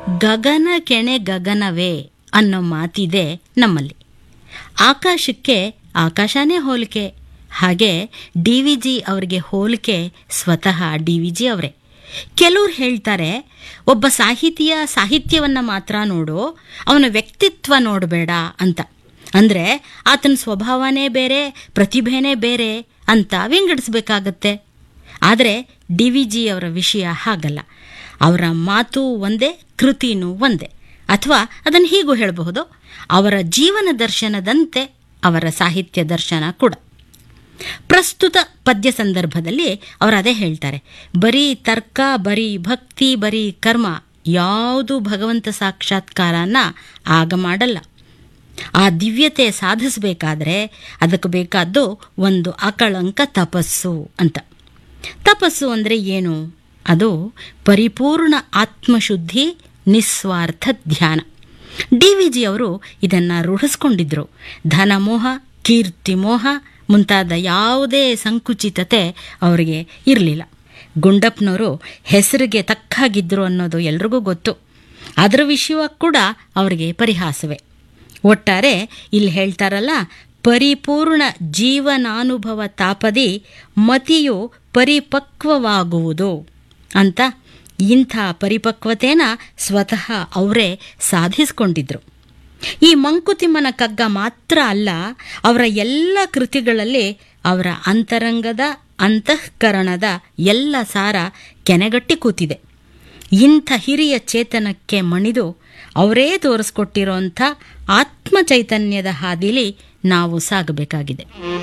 ಗಗನ ಕೆಣೆ ಗಗನವೇ ಅನ್ನೋ ಮಾತಿದೆ ನಮ್ಮಲ್ಲಿ ಆಕಾಶಕ್ಕೆ ಆಕಾಶನೇ ಹೋಲಿಕೆ ಹಾಗೆ ಡಿ ವಿ ಜಿ ಅವರಿಗೆ ಹೋಲಿಕೆ ಸ್ವತಃ ಡಿ ವಿ ಜಿ ಅವರೇ ಕೆಲವ್ರು ಹೇಳ್ತಾರೆ ಒಬ್ಬ ಸಾಹಿತಿಯ ಸಾಹಿತ್ಯವನ್ನು ಮಾತ್ರ ನೋಡು ಅವನ ವ್ಯಕ್ತಿತ್ವ ನೋಡಬೇಡ ಅಂತ ಅಂದರೆ ಆತನ ಸ್ವಭಾವನೇ ಬೇರೆ ಪ್ರತಿಭೆನೇ ಬೇರೆ ಅಂತ ವಿಂಗಡಿಸ್ಬೇಕಾಗತ್ತೆ ಆದರೆ ಡಿ ವಿ ಜಿ ಅವರ ವಿಷಯ ಹಾಗಲ್ಲ ಅವರ ಮಾತು ಒಂದೇ ಕೃತಿನೂ ಒಂದೇ ಅಥವಾ ಅದನ್ನು ಹೀಗೂ ಹೇಳಬಹುದು ಅವರ ಜೀವನ ದರ್ಶನದಂತೆ ಅವರ ಸಾಹಿತ್ಯ ದರ್ಶನ ಕೂಡ ಪ್ರಸ್ತುತ ಪದ್ಯ ಸಂದರ್ಭದಲ್ಲಿ ಅವರು ಅದೇ ಹೇಳ್ತಾರೆ ಬರೀ ತರ್ಕ ಬರೀ ಭಕ್ತಿ ಬರೀ ಕರ್ಮ ಯಾವುದು ಭಗವಂತ ಸಾಕ್ಷಾತ್ಕಾರನ ಆಗ ಮಾಡಲ್ಲ ಆ ದಿವ್ಯತೆ ಸಾಧಿಸಬೇಕಾದ್ರೆ ಅದಕ್ಕೆ ಬೇಕಾದ್ದು ಒಂದು ಅಕಳಂಕ ತಪಸ್ಸು ಅಂತ ತಪಸ್ಸು ಅಂದರೆ ಏನು ಅದು ಪರಿಪೂರ್ಣ ಆತ್ಮಶುದ್ಧಿ ನಿಸ್ವಾರ್ಥ ಧ್ಯಾನ ಡಿ ವಿ ಜಿ ಅವರು ಇದನ್ನು ರೂಢಿಸ್ಕೊಂಡಿದ್ರು ಧನಮೋಹ ಕೀರ್ತಿಮೋಹ ಮುಂತಾದ ಯಾವುದೇ ಸಂಕುಚಿತತೆ ಅವರಿಗೆ ಇರಲಿಲ್ಲ ಗುಂಡಪ್ಪನವರು ಹೆಸರಿಗೆ ತಕ್ಕಾಗಿದ್ರು ಅನ್ನೋದು ಎಲ್ರಿಗೂ ಗೊತ್ತು ಅದರ ವಿಷಯ ಕೂಡ ಅವರಿಗೆ ಪರಿಹಾಸವೇ ಒಟ್ಟಾರೆ ಇಲ್ಲಿ ಹೇಳ್ತಾರಲ್ಲ ಪರಿಪೂರ್ಣ ಜೀವನಾನುಭವ ತಾಪದಿ ಮತಿಯು ಪರಿಪಕ್ವವಾಗುವುದು ಅಂತ ಇಂಥ ಪರಿಪಕ್ವತೆನ ಸ್ವತಃ ಅವರೇ ಸಾಧಿಸ್ಕೊಂಡಿದ್ರು ಈ ಮಂಕುತಿಮ್ಮನ ಕಗ್ಗ ಮಾತ್ರ ಅಲ್ಲ ಅವರ ಎಲ್ಲ ಕೃತಿಗಳಲ್ಲಿ ಅವರ ಅಂತರಂಗದ ಅಂತಃಕರಣದ ಎಲ್ಲ ಸಾರ ಕೆನೆಗಟ್ಟಿ ಕೂತಿದೆ ಇಂಥ ಹಿರಿಯ ಚೇತನಕ್ಕೆ ಮಣಿದು ಅವರೇ ತೋರಿಸ್ಕೊಟ್ಟಿರೋಂಥ ಆತ್ಮ ಚೈತನ್ಯದ ಹಾದಿಲಿ ನಾವು ಸಾಗಬೇಕಾಗಿದೆ